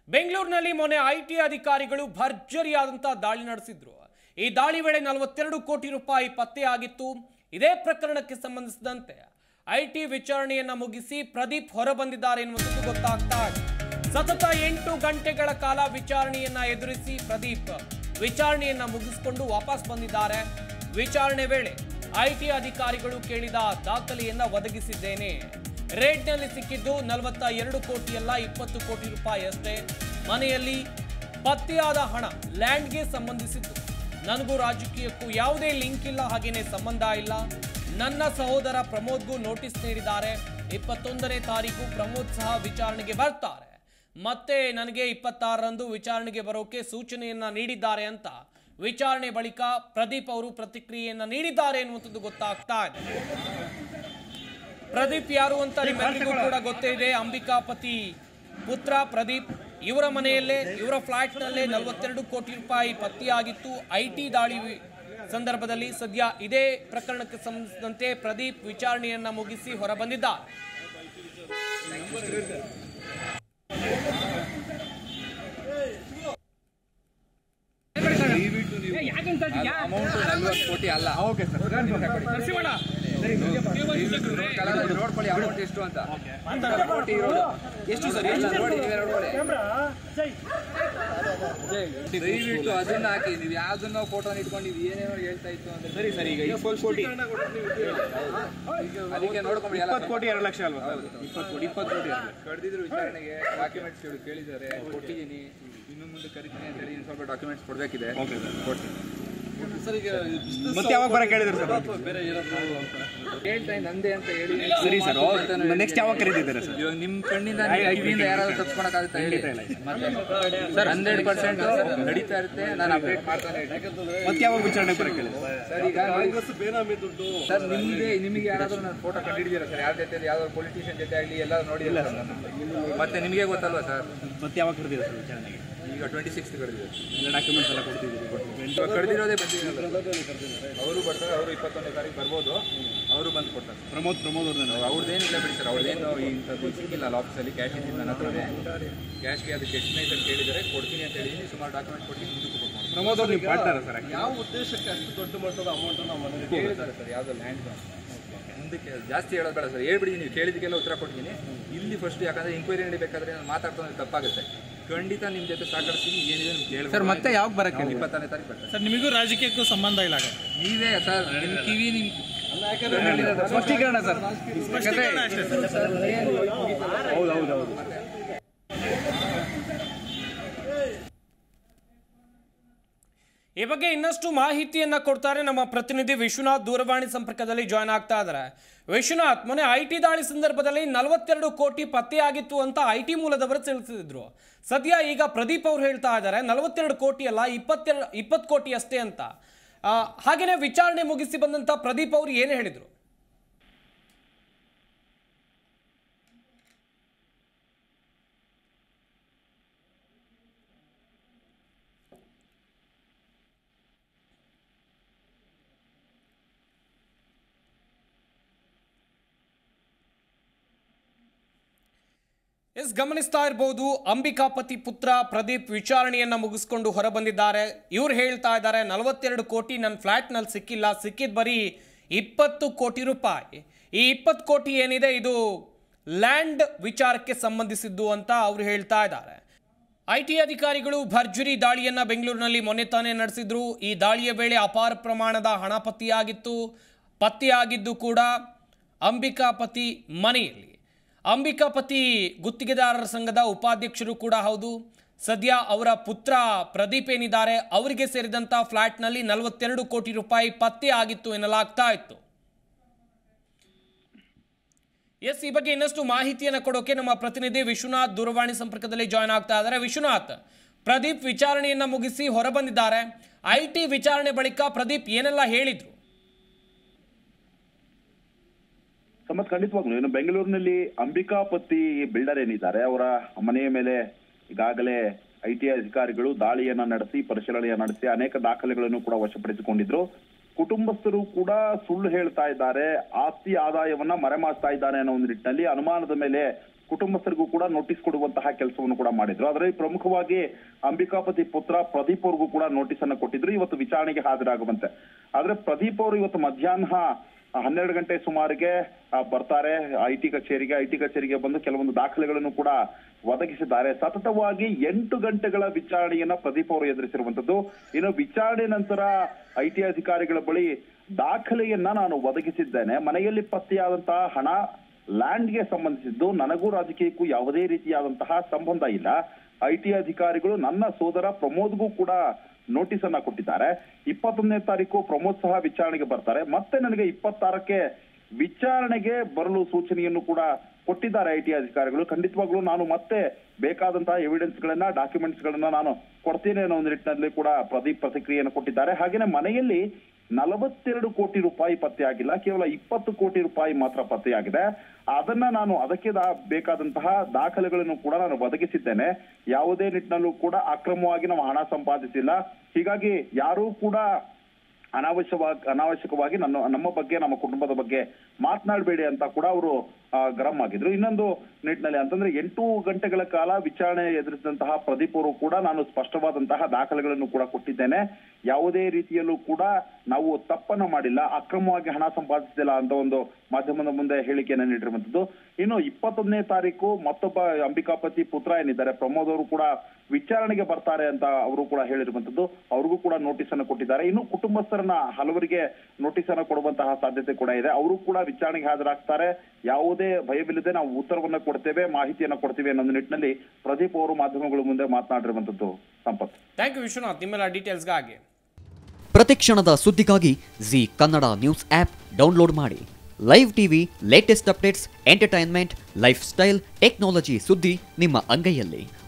ಬೆಂಗಳೂರಿನಲ್ಲಿ ಮೊನ್ನೆ I T ಅಧಿಕಾರಿಗಳು ಭರ್ಜರಿಯಾದಂಥ ದಾಳಿ ನಡೆಸಿದ್ರು ಈ ದಾಳಿ ವೇಳೆ ನಲವತ್ತೆರಡು ಕೋಟಿ ರೂಪಾಯಿ ಪತ್ತೆಯಾಗಿತ್ತು ಇದೇ ಪ್ರಕರಣಕ್ಕೆ ಸಂಬಂಧಿಸಿದಂತೆ ಐ ಟಿ ವಿಚಾರಣೆಯನ್ನ ಮುಗಿಸಿ ಪ್ರದೀಪ್ ಹೊರಬಂದಿದ್ದಾರೆ ಎನ್ನುವಂಥದ್ದು ಗೊತ್ತಾಗ್ತಾ ಇದೆ ಸತತ ಎಂಟು ಗಂಟೆಗಳ ಕಾಲ ವಿಚಾರಣೆಯನ್ನ ಎದುರಿಸಿ ಪ್ರದೀಪ್ ವಿಚಾರಣೆಯನ್ನ ಮುಗಿಸಿಕೊಂಡು ವಾಪಸ್ ಬಂದಿದ್ದಾರೆ ವಿಚಾರಣೆ ವೇಳೆ ಐಟಿ ಅಧಿಕಾರಿಗಳು ಕೇಳಿದ ದಾಖಲೆಯನ್ನ ಒದಗಿಸಿದ್ದೇನೆ ರೇಟ್ನಲ್ಲಿ ಸಿಕ್ಕಿದ್ದು ನಲವತ್ತ ಎರಡು ಕೋಟಿಯಲ್ಲ ಇಪ್ಪತ್ತು ಕೋಟಿ ರೂಪಾಯಿ ಅಷ್ಟೇ ಮನೆಯಲ್ಲಿ ಪತ್ತೆಯಾದ ಹಣ ಲ್ಯಾಂಡ್ಗೆ ಸಂಬಂಧಿಸಿದ್ದು ನನಗೂ ರಾಜಕೀಯಕ್ಕೂ ಯಾವುದೇ ಲಿಂಕ್ ಇಲ್ಲ ಹಾಗೇನೆ ಸಂಬಂಧ ಇಲ್ಲ ನನ್ನ ಸಹೋದರ ಪ್ರಮೋದ್ಗೂ ನೋಟಿಸ್ ನೀಡಿದ್ದಾರೆ ಇಪ್ಪತ್ತೊಂದನೇ ತಾರೀಕು ಪ್ರಮೋದ್ ಸಹ ವಿಚಾರಣೆಗೆ ಬರ್ತಾರೆ ಮತ್ತೆ ನನಗೆ ಇಪ್ಪತ್ತಾರರಂದು ವಿಚಾರಣೆಗೆ ಬರೋಕೆ ಸೂಚನೆಯನ್ನ ನೀಡಿದ್ದಾರೆ ಅಂತ ವಿಚಾರಣೆ ಬಳಿಕ ಪ್ರದೀಪ್ ಅವರು ಪ್ರತಿಕ್ರಿಯೆಯನ್ನ ನೀಡಿದ್ದಾರೆ ಎನ್ನುವಂಥದ್ದು ಗೊತ್ತಾಗ್ತಾ ಇದೆ ಪ್ರದೀಪ್ ಯಾರು ಅಂತ ನಿಮ್ಮೆಲ್ಲರಿಗೂ ಕೂಡ ಗೊತ್ತೇ ಇದೆ ಅಂಬಿಕಾಪತಿ ಪುತ್ರ ಪ್ರದೀಪ್ ಇವರ ಮನೆಯಲ್ಲೇ ಇವರ ಫ್ಲಾಟ್ನಲ್ಲೇ ನಲವತ್ತೆರಡು ಕೋಟಿ ರೂಪಾಯಿ ಪತ್ತೆಯಾಗಿತ್ತು ಐ ಟಿ ದಾಳಿ ವಿ- ಸಂದರ್ಭದಲ್ಲಿ ಸದ್ಯ ಇದೇ ಪ್ರಕರಣಕ್ಕೆ ಸಂಬಂಧಿಸಿದಂತೆ ಪ್ರದೀಪ್ ವಿಚಾರಣೆಯನ್ನ ಮುಗಿಸಿ ಹೊರಬಂದಿದ್ದಾರೆ ಅಮೌಂಟ್ ನಲ್ವತ್ತು ಕೋಟಿ ಅಲ್ಲ ಓಕೆ ಸರ್ ನೋಡ್ಕೊಳ್ಳಿ ಅಮೌಂಟ್ ಎಷ್ಟು ಅಂತ ಕೋಟಿ ಇರೋದು ಎಷ್ಟು ಸರ್ ನೋಡಿ ನೀವೇ ನೋಡ್ಕೊಳ್ಳಿ ದಯವಿಟ್ಟು ಅದನ್ನ ಹಾಕಿ ನೀವು ಯಾವ್ದನ್ನ ಫೋಟೋ ಇಟ್ಕೊಂಡು ಇದು ಏನೇನೋ ಹೇಳ್ತಾ ಇತ್ತು ಅಂತ ಸರಿ ಸರ್ ಈಗ ಸ್ವಲ್ಪ ಕೋಟಿ ಅದಕ್ಕೆ ನೋಡ್ಕೊಂಬಿಡಿ ಎಲ್ಲ ಕೋಟಿ ಎರಡು ಲಕ್ಷ ಅಲ್ವಾ ಇಪ್ಪತ್ತು ಕೋಟಿ ಇಪ್ಪತ್ತು ಕೋಟಿ ಕಳೆದಿದ್ರು ವಿಚಾರಣೆಗೆ ಡಾಕ್ಯುಮೆಂಟ್ಸ್ ಕೇಳಿದ್ದಾರೆ ಕೊಟ್ಟಿದ್ದೀನಿ ಇನ್ನು ಮುಂದೆ ಕರಿತೀನಿ ಅಂತ ಹೇಳಿ ಇನ್ನು ಸ್ವಲ್ಪ ಡಾಕ್ಯುಮೆಂಟ್ಸ್ ಕೊಡಬೇಕಿದೆ ಕೊಡ್ತೀನಿ ಮತ್ತೆ ಯಾವಾಗ ಬರಕ್ಕೆ ಹೇಳಿದ್ರು ಸರ್ ಹೇಳ್ತಾ ಇದ್ದೀನಿ, ನಂದೇ ಅಂತ ಹೇಳಿ ಸರಿ ಸರ್ ನೆಕ್ಸ್ಟ್ ಯಾವಾಗ ಕರೀತಿದ್ದಾರೆ ಸರ್ ಇವಾಗ ನಿಮ್ ಕಣ್ಣಿಂದ ನಿಮ್ ಕಿವಿಯಿಂದ ಯಾರಾದ್ರೂ ತಪ್ಪಿಸ್ಕೊಳಕ್ಕಾಗುತ್ತಾ ಹೇಳಿ ಸರ್ ಹಂಡ್ರೆಡ್ ಪರ್ಸೆಂಟ್ ನಡೀತಾ ಇರುತ್ತೆ ನಾನು ಅಪ್ಡೇಟ್ ಮಾಡ್ತಾನೆ ಇರ್ತೀನಿ. ಮತ್ತೆ ಯಾವಾಗ ವಿಚಾರಣೆ ಬರಕ್ಕೆ ಹೇಳಿದ್ರು ಸರ್ ಈಗ ಸರ್ ನಿಮ್ಗೆ ನಿಮಗೆ ಯಾರಾದ್ರೂ ನಾನು ಫೋಟೋ ಕಂಡಿದ್ದೀರಾ ಸರ್ ಯಾರ ಜೊತೆ ಯಾವ್ದಾದ್ರು ಪೊಲಿಟಿಷಿಯನ್ ಜೊತೆ ಆಗಲಿ ಎಲ್ಲ ನೋಡಿಲ್ಲ ಸರ್ ನಾನು ಮತ್ತೆ ನಿಮಗೆ ಗೊತ್ತಲ್ವಾ ಸರ್ ಮತ್ತೆ ಯಾವಾಗ ಕರೆದಿದ್ದಾರೆ ಸರ್ ವಿಚಾರಣೆಗೆ ಈಗ ಟ್ವೆಂಟಿ ಸಿಕ್ಸ್ ಕರೆದಿದೆ ಎಲ್ಲ ಡಾಕ್ಯುಮೆಂಟ್ಸ್ ಎಲ್ಲ ಕೊಡ್ತಿದ್ದೀವಿ ಇವಾಗ ಕರೆದಿರೋದೇ ಬಂದಿಲ್ಲ ಅವರು ಬರ್ತಾರೆ ಅವರು ಇಪ್ಪತ್ತೊಂದನೇ ತಾರೀಕು ಬರ್ಬೋದು ಅವರು ಬಂದು ಕೊಡ್ತಾರೆ ಪ್ರಮೋದ್ ಪ್ರಮೋದ್ ಅವ್ರನ್ನ ಅವ್ರದ್ದೇನಿಲ್ಲ ಬಿಡಿ ಸರ್ ಅವ್ರದ್ದೇನು ಇಂಥದ್ದು ಸಿಕ್ಕಿಲ್ಲ ಅಲ್ಲ ಆಫೀಸಲ್ಲಿ ಕ್ಯಾಶ್ ಇದ್ದಿಲ್ಲ ನನ್ನ ಹತ್ರನೇ ಕ್ಯಾಶ್ಗೆ ಅದಕ್ಕೆ ಎಷ್ಟು ಅಂತ ಕೇಳಿದರೆ ಕೊಡ್ತೀನಿ ಅಂತ ಹೇಳಿದ್ದೀನಿ ಸುಮಾರು ಡಾಕ್ಯುಮೆಂಟ್ ಕೊಡ್ತೀನಿ ಮುಂದಕ್ಕೆ ಕೊಡ್ತೀನಿ ಪ್ರಮೋದ್ ಅವ್ರು ನೀವು ಪಾರ್ಟ್ನರ್ ಸರ್ ಯಾವ ಉದ್ದೇಶಕ್ಕೆ ಅಷ್ಟು ದೊಡ್ಡ ಮಟ್ಟದ ಅಮೌಂಟ್ ನಾವು ಕೇಳಿದ್ದಾರೆ ಸರ್ ಯಾವುದೋ ಲ್ಯಾಂಡ್ ಮುಂದಕ್ಕೆ ಜಾಸ್ತಿ ಹೇಳೋದು ಬೇಡ ಸರ್ ಹೇಳ್ಬಿಡಿ ನೀವು ಕೇಳಿದಕ್ಕೆಲ್ಲ ಉತ್ತರ ಕೊಡ್ತೀನಿ ಇಲ್ಲಿ ಫಸ್ಟ್ ಯಾಕಂದ್ರೆ ಇಂಕ್ವೈರಿ ನಡಿಬೇಕಾದ್ರೆ ನಾನು ಮಾತಾಡ್ಕೊಂಡು ತಪ್ಪಾಗುತ್ತೆ ಖಂಡಿತ ನಿಮ್ಮ ಜೊತೆ ಸಹಕರಿಸ್ತೀನಿ ಏನಿದೆ ನಿಮ್ಗೆ ಹೇಳಿ ಸರ್ ಮತ್ತೆ ಯಾವಾಗ ಬರಕ್ಕೆ ಇಪ್ಪತ್ತನೇ ತಾರೀಕು ಬರ್ತಾರೆ ಸರ್ ನಿಮಗೂ ರಾಜಕೀಯಕ್ಕೂ ಸಂಬಂಧ ಇಲ್ಲ ಹಾಗಾದ್ರೆ. ನೀವೇ ಸರ್ ನಿಮ್ಮ ಕಿವಿ ನಿಮ್ ಸ್ಪಷ್ಟೀಕರಣ ಸರ್ ಸ್ಪಷ್ಟೀಕರಣ ಅಷ್ಟೇ ಸರ್. ಹೌದು ಹೌದು ಹೌದು ಈ ಬಗ್ಗೆ ಇನ್ನಷ್ಟು ಮಾಹಿತಿಯನ್ನ ಕೊಡ್ತಾರೆ ನಮ್ಮ ಪ್ರತಿನಿಧಿ ವಿಶ್ವನಾಥ್ ದೂರವಾಣಿ ಸಂಪರ್ಕದಲ್ಲಿ ಜಾಯ್ನ್ ಆಗ್ತಾ ಇದ್ದಾರೆ ವಿಶ್ವನಾಥ್ ಮೊನ್ನೆ ಐ ಟಿ ದಾಳಿ ಸಂದರ್ಭದಲ್ಲಿ ನಲವತ್ತೆರಡು ಕೋಟಿ ಪತ್ತೆಯಾಗಿತ್ತು ಅಂತ ಐ ಟಿ ಮೂಲದವರು ತಿಳಿಸಿದ್ರು ಸದ್ಯ ಈಗ ಪ್ರದೀಪ್ ಅವರು ಹೇಳ್ತಾ ಇದ್ದಾರೆ ನಲವತ್ತೆರಡು ಕೋಟಿ ಅಲ್ಲ ಇಪ್ಪತ್ತೆರಡು ಇಪ್ಪತ್ತು ಕೋಟಿ ಅಷ್ಟೇ ಅಂತ ಆ, ಹಾಗೇನೆ ವಿಚಾರಣೆ ಮುಗಿಸಿ ಬಂದಂತ ಪ್ರದೀಪ್ ಅವರು ಏನು ಹೇಳಿದ್ರು ಎಸ್ ಗಮನಿಸ್ತಾ ಇರಬಹುದು ಅಂಬಿಕಾಪತಿ ಪುತ್ರ ಪ್ರದೀಪ್ ವಿಚಾರಣೆಯನ್ನ ಮುಗಿಸ್ಕೊಂಡು ಹೊರಬಂದಿದ್ದಾರೆ ಇವ್ರು ಹೇಳ್ತಾ ಇದ್ದಾರೆ ನಲವತ್ತೆರಡು ಕೋಟಿ ನನ್ನ ಫ್ಲ್ಯಾಟ್ನಲ್ಲಿ ಸಿಕ್ಕಿಲ್ಲ ಸಿಕ್ಕಿದ್ ಬರೀ ಇಪ್ಪತ್ತು ಕೋಟಿ ರೂಪಾಯಿ ಈ ಇಪ್ಪತ್ತು ಕೋಟಿ ಏನಿದೆ ಇದು ಲ್ಯಾಂಡ್ ವಿಚಾರಕ್ಕೆ ಸಂಬಂಧಿಸಿದ್ದು ಅಂತ ಅವ್ರು ಹೇಳ್ತಾ ಇದ್ದಾರೆ ಐ ಟಿ ಅಧಿಕಾರಿಗಳು ಭರ್ಜರಿ ದಾಳಿಯನ್ನ ಬೆಂಗಳೂರಿನಲ್ಲಿ ಮೊನ್ನೆ ತಾನೇ ನಡೆಸಿದ್ರು ಈ ದಾಳಿಯ ವೇಳೆ ಅಪಾರ ಪ್ರಮಾಣದ ಹಣ ಪತ್ತೆಯಾಗಿತ್ತು ಪತ್ತೆಯಾಗಿದ್ದು ಕೂಡ ಅಂಬಿಕಾಪತಿ ಮನೆಯಲ್ಲಿ ಅಂಬಿಕಾಪತಿ ಗುತ್ತಿಗೆದಾರರ ಸಂಘದ ಉಪಾಧ್ಯಕ್ಷರು ಕೂಡ ಹೌದು ಸದ್ಯ ಅವರ ಪುತ್ರ ಪ್ರದೀಪ್ ಏನಿದ್ದಾರೆ ಅವರಿಗೆ ಸೇರಿದಂಥ ಫ್ಲ್ಯಾಟ್ನಲ್ಲಿ ನಲವತ್ತೆರಡು ಕೋಟಿ ರೂಪಾಯಿ ಪತ್ತೆ ಆಗಿತ್ತು ಎನ್ನಲಾಗ್ತಾ ಇತ್ತು ಎಸ್ ಈ ಬಗ್ಗೆ ಇನ್ನಷ್ಟು ಮಾಹಿತಿಯನ್ನು ಕೊಡೋಕೆ ನಮ್ಮ ಪ್ರತಿನಿಧಿ ವಿಶ್ವನಾಥ್ ದೂರವಾಣಿ ಸಂಪರ್ಕದಲ್ಲಿ ಜಾಯ್ನ್ ಆಗ್ತಾ ಇದ್ದಾರೆ ವಿಶ್ವನಾಥ್ ಪ್ರದೀಪ್ ವಿಚಾರಣೆಯನ್ನ ಮುಗಿಸಿ ಹೊರಬಂದಿದ್ದಾರೆ ಐ ಟಿ ವಿಚಾರಣೆ ಬಳಿಕ ಪ್ರದೀಪ್ ಏನೆಲ್ಲ ಹೇಳಿದ್ರು ಸಮತ್ ಖಂಡಿತವಾಗ್ಲು ಇನ್ನು ಬೆಂಗಳೂರಿನಲ್ಲಿ ಅಂಬಿಕಾಪತಿ ಬಿಲ್ಡರ್ ಏನಿದ್ದಾರೆ ಅವರ ಮನೆಯ ಮೇಲೆ ಈಗಾಗಲೇ ಐ ಟಿ ಅಧಿಕಾರಿಗಳು ದಾಳಿಯನ್ನ ನಡೆಸಿ ಪರಿಶೀಲನೆಯ ನಡೆಸಿ ಅನೇಕ ದಾಖಲೆಗಳನ್ನು ಕೂಡ ವಶಪಡಿಸಿಕೊಂಡಿದ್ರು ಕುಟುಂಬಸ್ಥರು ಕೂಡ ಸುಳ್ಳು ಹೇಳ್ತಾ ಇದ್ದಾರೆ ಆಸ್ತಿ ಆದಾಯವನ್ನ ಮರೆಮಾಚ್ತಾ ಇದ್ದಾರೆ ಅನ್ನೋ ಒಂದು ನಿಟ್ಟಿನಲ್ಲಿ ಅನುಮಾನದ ಮೇಲೆ ಕುಟುಂಬಸ್ಥರಿಗೂ ಕೂಡ ನೋಟಿಸ್ ಕೊಡುವಂತಹ ಕೆಲಸವನ್ನು ಕೂಡ ಮಾಡಿದ್ರು ಅದರಲ್ಲಿ ಪ್ರಮುಖವಾಗಿ ಅಂಬಿಕಾಪತಿ ಪುತ್ರ ಪ್ರದೀಪ್ ಅವ್ರಿಗೂ ಕೂಡ ನೋಟಿಸ್ ಅನ್ನ ಕೊಟ್ಟಿದ್ರು ಇವತ್ತು ವಿಚಾರಣೆಗೆ ಹಾಜರಾಗುವಂತೆ ಆದ್ರೆ ಪ್ರದೀಪ್ ಅವರು ಇವತ್ತು ಮಧ್ಯಾಹ್ನ ಹನ್ನೆರಡು ಗಂಟೆ ಸುಮಾರಿಗೆ ಆ, ಬರ್ತಾರೆ ಐ ಟಿ ಕಚೇರಿಗೆ ಐ ಟಿ ಕಚೇರಿಗೆ ಬಂದು ಕೆಲವೊಂದು ದಾಖಲೆಗಳನ್ನು ಕೂಡ ಒದಗಿಸಿದ್ದಾರೆ ಸತತವಾಗಿ ಎಂಟು ಗಂಟೆಗಳ ವಿಚಾರಣೆಯನ್ನ ಪ್ರದೀಪ್ ಅವರು ಎದುರಿಸಿರುವಂತದ್ದು ಇನ್ನು ವಿಚಾರಣೆ ನಂತರ ಐ ಟಿ ಅಧಿಕಾರಿಗಳ ಬಳಿ ದಾಖಲೆಯನ್ನ ನಾನು ಒದಗಿಸಿದ್ದೇನೆ ಮನೆಯಲ್ಲಿ ಪತ್ತೆಯಾದಂತಹ ಹಣ ಲ್ಯಾಂಡ್ಗೆ ಸಂಬಂಧಿಸಿದ್ದು ನನಗೂ ರಾಜಕೀಯಕ್ಕೂ ಯಾವುದೇ ರೀತಿಯಾದಂತಹ ಸಂಬಂಧ ಇಲ್ಲ ಐ ಟಿ ಅಧಿಕಾರಿಗಳು ನನ್ನ ಸೋದರ ಪ್ರಮೋದ್ಗೂ ಕೂಡ ನೋಟಿಸ್ ಅನ್ನ ಕೊಟ್ಟಿದ್ದಾರೆ ಇಪ್ಪತ್ತೊಂದನೇ ತಾರೀಕು ಪ್ರಮೋದ್ ಸಹ ವಿಚಾರಣೆಗೆ ಬರ್ತಾರೆ ಮತ್ತೆ ನನಗೆ ಇಪ್ಪತ್ತಾರಕ್ಕೆ ವಿಚಾರಣೆಗೆ ಬರಲು ಸೂಚನೆಯನ್ನು ಕೂಡ ಕೊಟ್ಟಿದ್ದಾರೆ ಐ ಟಿ ಅಧಿಕಾರಿಗಳು ಖಂಡಿತವಾಗ್ಲೂ ನಾನು ಮತ್ತೆ ಬೇಕಾದಂತಹ ಎವಿಡೆನ್ಸ್ ಗಳನ್ನ ಡಾಕ್ಯುಮೆಂಟ್ಸ್ ಗಳನ್ನ ನಾನು ಕೊಡ್ತೀನಿ ಅನ್ನೋ ಒಂದು ನಿಟ್ಟಿನಲ್ಲಿ ಕೂಡ ಪ್ರದೀಪ್ ಪ್ರತಿಕ್ರಿಯೆಯನ್ನು ಕೊಟ್ಟಿದ್ದಾರೆ ಹಾಗೇನೆ ಮನೆಯಲ್ಲಿ ನಲವತ್ತೆರಡು ಕೋಟಿ ರೂಪಾಯಿ ಪತ್ತೆಯಾಗಿಲ್ಲ ಕೇವಲ ಇಪ್ಪತ್ತು ಕೋಟಿ ರೂಪಾಯಿ ಮಾತ್ರ ಪತ್ತೆಯಾಗಿದೆ ಅದನ್ನ ನಾನು ಅದಕ್ಕೆ ದಾ- ಬೇಕಾದಂತಹ ದಾಖಲೆಗಳನ್ನು ಕೂಡ ನಾನು ಒದಗಿಸಿದ್ದೇನೆ ಯಾವುದೇ ನಿಟ್ಟಿನಲ್ಲೂ ಕೂಡ ಅಕ್ರಮವಾಗಿ ನಾವು ಹಣ ಸಂಪಾದಿಸಿಲ್ಲ ಹೀಗಾಗಿ ಯಾರೂ ಕೂಡ ಅನಾವಶ್ಯವಾಗಿ ಅನಾವಶ್ಯಕವಾಗಿ ನನ್ನ ನಮ್ಮ ಬಗ್ಗೆ ನಮ್ಮ ಕುಟುಂಬದ ಬಗ್ಗೆ ಮಾತನಾಡಬೇಡಿ ಅಂತ ಕೂಡ ಅವರು ಗರಂ ಆಗಿದ್ರು ಇನ್ನೊಂದು ನಿಟ್ಟಿನಲ್ಲಿ ಅಂತಂದ್ರೆ ಎಂಟು ಗಂಟೆಗಳ ಕಾಲ ವಿಚಾರಣೆ ಎದುರಿಸಿದಂತಹ ಪ್ರದೀಪ್ ಅವರು ಕೂಡ ನಾನು ಸ್ಪಷ್ಟವಾದಂತಹ ದಾಖಲೆಗಳನ್ನು ಕೂಡ ಕೊಟ್ಟಿದ್ದೇನೆ ಯಾವುದೇ ರೀತಿಯಲ್ಲೂ ಕೂಡ ನಾವು ತಪ್ಪನ್ನ ಮಾಡಿಲ್ಲ ಅಕ್ರಮವಾಗಿ ಹಣ ಸಂಪಾದಿಸಿಲ್ಲ ಅಂತ ಒಂದು ಮಾಧ್ಯಮದ ಮುಂದೆ ಹೇಳಿಕೆಯನ್ನು ನೀಡಿರುವಂತದ್ದು ಇನ್ನು ಇಪ್ಪತ್ತೊಂದನೇ ತಾರೀಕು ಮತ್ತೊಬ್ಬ ಅಂಬಿಕಾಪತಿ ಪುತ್ರ ಏನಿದ್ದಾರೆ ಪ್ರಮೋದ್ ಅವರು ಕೂಡ ವಿಚಾರಣೆಗೆ ಬರ್ತಾರೆ ಅಂತ ಅವರು ಕೂಡ ಹೇಳಿರುವಂತದ್ದು ಅವ್ರಿಗೂ ಕೂಡ ನೋಟಿಸ್ ಅನ್ನು ಕೊಟ್ಟಿದ್ದಾರೆ ಇನ್ನು ಕುಟುಂಬಸ್ಥರನ್ನ ಹಲವರಿಗೆ ನೋಟಿಸ್ ಅನ್ನು ಕೊಡುವಂತಹ ಸಾಧ್ಯತೆ ಕೂಡ ಇದೆ ಅವರು ಕೂಡ ವಿಚಾರಣೆಗೆ ಹಾಜರಾಗ್ತಾರೆ ಯಾವುದೇ ಭಯವಿಲ್ಲದೆ ನಾವು ಉತ್ತರವನ್ನ ಕೊಡ್ತೇವೆ ಮಾಹಿತಿಯನ್ನ ಕೊಡ್ತೇವೆ ಅನ್ನೋ ನಿಟ್ಟಿನಲ್ಲಿ ಪ್ರದೀಪ್ ಅವರು ಮಾಧ್ಯಮಗಳ ಮುಂದೆ ಮಾತನಾಡಿರುವಂತದ್ದು ಸಂಪತ್ ಥ್ಯಾಂಕ್ ಯು ವಿಶ್ವನಾಥ್ ನಿಮ್ಮೆಲ್ಲ ಡೀಟೇಲ್ಸ್ಗಾಗಿ ಪ್ರತಿಕ್ಷಣದ ಸುದ್ದಿಗಾಗಿ Zee Kannada news app download ಮಾಡಿ live TV latest updates entertainment lifestyle technology ಸುದ್ದಿ ನಿಮ್ಮ ಅಂಗೈಯಲ್ಲಿ